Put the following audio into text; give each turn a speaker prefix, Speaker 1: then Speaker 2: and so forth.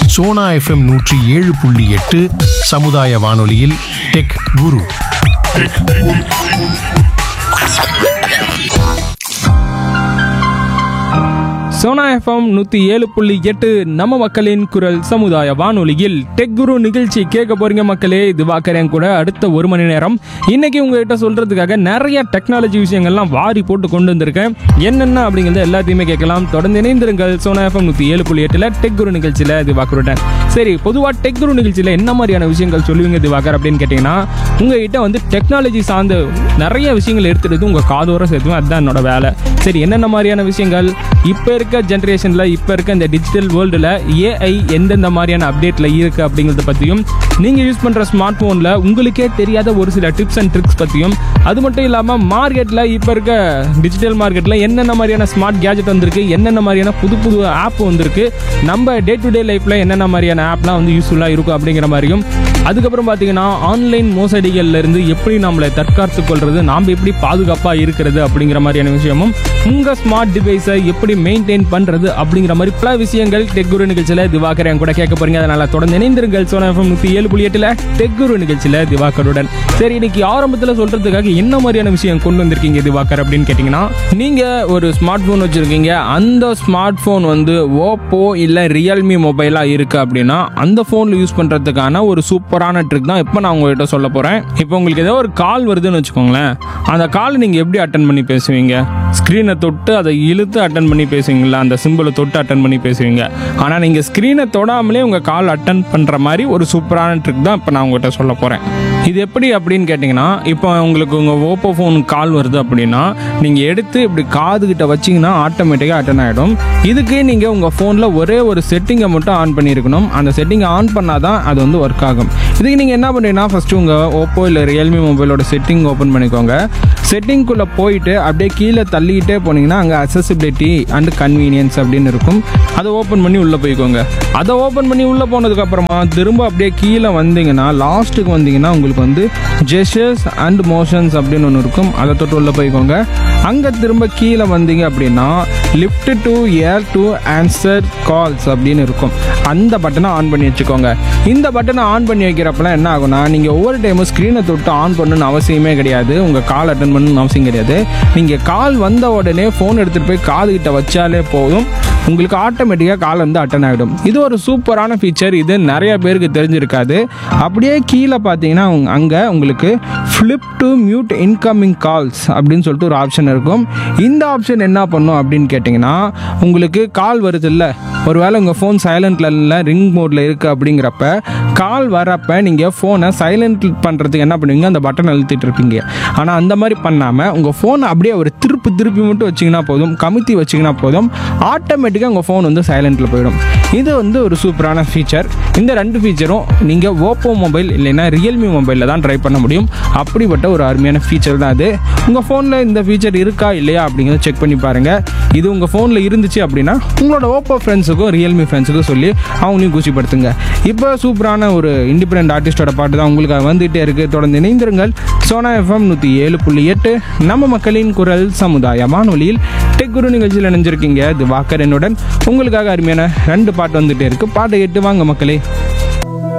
Speaker 1: Sona FM நூற்றி ஏழு புள்ளி எட்டு சமுதாய வானொலியில் டெக் குரு
Speaker 2: சோனா எஃப்எம் நூற்றி ஏழு புள்ளி எட்டு நம்ம மக்களின் குரல் சமுதாய வானொலியில் டெக் குரு நிகழ்ச்சி கேட்க போறீங்க மக்களே இது பார்க்குறேன் கூட அடுத்த ஒரு மணி நேரம் இன்னைக்கு உங்ககிட்ட சொல்றதுக்காக நிறைய டெக்னாலஜி விஷயங்கள்லாம் வாரி போட்டு கொண்டு வந்திருக்கேன் என்னென்ன அப்படிங்கிறத எல்லாத்தையுமே கேட்கலாம் தொடர்ந்து இணைந்திருங்கள் சோனா எஃப்எம் நூற்றி ஏழு புள்ளி எட்டில் டெக் குரு நிகழ்ச்சியில் இது பார்க்குறேன் சரி பொதுவாக டெக் குரு நிகழ்ச்சியில் என்ன மாதிரியான விஷயங்கள் சொல்லுவீங்க இது பார்க்குற அப்படின்னு கேட்டிங்கன்னா உங்ககிட்ட வந்து டெக்னாலஜி சார்ந்த நிறைய விஷயங்கள் எடுத்துட்டு உங்கள் காதோர சேர்த்துவேன் அதுதான் என்னோட வேலை சரி என்னென்ன மாதிரியான விஷயங்கள் இப்போ இருக்க ஜென்ரேஷனில் இப்போ இருக்க இந்த டிஜிட்டல் வேர்ல்டில் ஏஐ எந்தெந்த மாதிரியான அப்டேட்டில் இருக்குது அப்படிங்கிறத பற்றியும் நீங்கள் யூஸ் பண்ணுற ஸ்மார்ட் ஃபோனில் உங்களுக்கே தெரியாத ஒரு சில டிப்ஸ் அண்ட் ட்ரிக்ஸ் பற்றியும் அது மட்டும் இல்லாமல் மார்க்கெட்டில் இப்போ இருக்க டிஜிட்டல் மார்க்கெட்டில் என்னென்ன மாதிரியான ஸ்மார்ட் கேஜெட் வந்திருக்கு என்னென்ன மாதிரியான புது புது ஆப் வந்திருக்கு நம்ம டே டு டே லைஃப்பில் என்னென்ன மாதிரியான ஆப்லாம் வந்து யூஸ்ஃபுல்லாக இருக்கும் அப்படிங்கிற மாதிரியும் அதுக்கப்புறம் பார்த்தீங்கன்னா ஆன்லைன் மோசடிகள்ல இருந்து எப்படி நம்மளை தற்காத்து கொள்றது நாம் எப்படி பாதுகாப்பாக இருக்கிறது அப்படிங்கிற மாதிரியான விஷயமும் உங்கள் ஸ்மார்ட் டிவைஸை எப்படி மெயின்டைன் பண்ணுறது அப்படிங்கிற மாதிரி பல விஷயங்கள் டெக்குரு நிகழ்ச்சியில் திவாகர் கூட கேட்க போறீங்க அதனால தொடர்ந்து இணைந்திருங்கள் சோனா எஃப்எம் நூற்றி ஏழு புள்ளி எட்டில் டெக்குரு நிகழ்ச்சியில் திவாகருடன் சரி இன்னைக்கு ஆரம்பத்தில் சொல்றதுக்காக என்ன மாதிரியான விஷயம் கொண்டு வந்திருக்கீங்க திவாகர் அப்படின்னு கேட்டிங்கன்னா நீங்கள் ஒரு ஸ்மார்ட் ஃபோன் வச்சுருக்கீங்க அந்த ஸ்மார்ட் ஃபோன் வந்து ஓப்போ இல்லை ரியல்மி மொபைலாக இருக்குது அப்படின்னா அந்த ஃபோனில் யூஸ் பண்ணுறதுக்கான ஒரு சூப்பரான ட்ரிக் தான் இப்போ நான் உங்கள்கிட்ட சொல்ல போகிறேன் இப்போ உங்களுக்கு ஏதோ ஒரு கால் வருதுன்னு வச்சுக்கோங்களேன் அந்த கால் நீங்கள் எப்படி அட்டன் பண்ணி பேசுவீங்க ஸ்க்ரீனை தொட்டு அதை இழுத்து அட்டன் பண்ணி பேசுவீங்களா அந்த சிம்பிளை தொட்டு அட்டன் பண்ணி பேசுவீங்க ஆனால் நீங்கள் ஸ்க்ரீனை தொடாமலே உங்கள் கால் அட்டன் பண்ணுற மாதிரி ஒரு சூப்பரான ட்ரிக் தான் இப்போ நான் உங்கள்கிட்ட சொல்ல போகிறேன் இது எப்படி அப்படின்னு கேட்டிங்கன்னா இப்போ உங்களுக்கு உங்கள் ஓப்போ ஃபோன் கால் வருது அப்படின்னா நீங்கள் எடுத்து இப்படி காதுகிட்ட வச்சிங்கன்னா ஆட்டோமேட்டிக்காக அட்டன் ஆகிடும் இதுக்கு நீங்கள் உங்கள் ஃபோனில் ஒரே ஒரு செட்டிங்கை மட்டும் ஆன் பண்ணியிருக்கணும் அந்த செட்டிங்கை ஆன் பண்ணால் தான் அது வந்து ஒர்க் ஆகும் இதுக்கு நீங்கள் என்ன பண்ணுறீங்கன்னா ஃபஸ்ட்டு உங்கள் ஓப்போ இல்லை ரியல்மி மொபைலோட செட்டிங் ஓப்பன் பண்ணிக்கோங்க செட்டிங்குள்ளே போயிட்டு அப்படியே கீழே தள்ளிக்கிட்டே போனீங்கன்னா அங்கே அசசிபிலிட்டி அண்ட் கன்வீனியன்ஸ் அப்படின்னு இருக்கும் அதை ஓப்பன் பண்ணி உள்ளே போய்க்கோங்க அதை ஓப்பன் பண்ணி உள்ளே போனதுக்கப்புறமா திரும்ப அப்படியே கீழே வந்தீங்கன்னா லாஸ்ட்டுக்கு வந்தீங்கன்னா உங்களுக்கு வந்து ஜெஷர்ஸ் அண்ட் மோஷன்ஸ் அப்படின்னு ஒன்று இருக்கும் அதை தொட்டு உள்ளே போய்க்கோங்க அங்கே திரும்ப கீழே வந்தீங்க அப்படின்னா lift to ear to answer calls அப்படின்னு இருக்கும் அந்த பட்டனை ஆன் பண்ணி வச்சுக்கோங்க இந்த பட்டனை ஆன் பண்ணி வைக்கிறப்பலாம் என்ன ஆகும்னா நீங்கள் ஒவ்வொரு டைமும் ஸ்க்ரீனை தொட்டு ஆன் பண்ணணும்னு அவசியமே கிடையாது உங்கள் கால் அட்டன் பண்ணணும்னு அவசியம் கிடையாது நீங்கள் கால் வந்த உடனே ஃபோன் எடுத்துகிட்டு போய் காதுகிட்ட வச்சாலே போதும் உங்களுக்கு ஆட்டோமேட்டிக்காக கால் வந்து அட்டன் ஆகிடும் இது ஒரு சூப்பரான ஃபீச்சர் இது நிறைய பேருக்கு தெரிஞ்சிருக்காது அப்படியே கீழே பார்த்தீங்கன்னா அங்கே உங்களுக்கு flip to mute incoming calls அப்படின்னு சொல்லிட்டு ஒரு ஆப்ஷன் இருக்கும் இந்த ஆப்ஷன் என்ன பண்ணும் அப்படின்னு கேட்டிங்கன்னா உங்களுக்கு கால் வருது இல்லை ஒருவேளை உங்கள் ஃபோன் சைலண்ட்ல இல்லை ரிங் மோடில் இருக்குது அப்படிங்கிறப்ப கால் வரப்ப நீங்கள் ஃபோனை சைலண்ட் பண்ணுறதுக்கு என்ன பண்ணுவீங்க அந்த பட்டன் அழுத்திட்டு இருப்பீங்க ஆனால் அந்த மாதிரி பண்ணாமல் உங்கள் ஃபோனை அப்படியே ஒரு திருப்பி திருப்பி மட்டும் வச்சிங்கன்னா போதும் கமுத்தி வச்சிங்கன்னா போதும் ஆட்டோமேட்டிக்காக உங்கள் ஃபோன் வந்து சைலண்ட்டில் போயிடும் இது வந்து ஒரு சூப்பரான ஃபீச்சர் இந்த ரெண்டு ஃபீச்சரும் நீங்கள் ஓப்போ மொபைல் இல்லைன்னா ரியல்மி மொபைலில் தான் ட்ரை பண்ண முடியும் அப்படிப்பட்ட ஒரு அருமையான ஃபீச்சர் தான் அது உங்கள் ஃபோனில் இந்த ஃபீச்சர் இருக்கா இல்லையா அப்படிங்கிறத செக் பண்ணி பாருங்கள் இது உங்கள் ஃபோனில் இருந்துச்சு அப்படின்னா உங்களோட ஓப்போ ஃப்ரெண்ட்ஸுக்கும் ரியல்மி ஃப்ரெண்ட்ஸுக்கும் சொல்லி அவங்களையும் குச்சிப்படுத்துங்க இப்போ சூப்பரான ஒரு இண்டிபெண்ட் ஆர்டிஸ்டோட பாட்டு தான் உங்களுக்கு வந்துகிட்டே இருக்குது தொடர்ந்து இணைந்திருங்கள் சோனா எஃப்எம் நூற்றி ஏழு புள்ளி எட்டு நம்ம மக்களின் குரல் சமுதாய வானொலியில் டெக் குரு நிகழ்ச்சியில் இணைஞ்சிருக்கீங்க இது வாக்கர் என்னுடன் உங்களுக்காக அருமையான ரெண்டு பாட்டு வந்துட்டே இருக்கு பாட்டை கேட்டு வாங்க மக்களே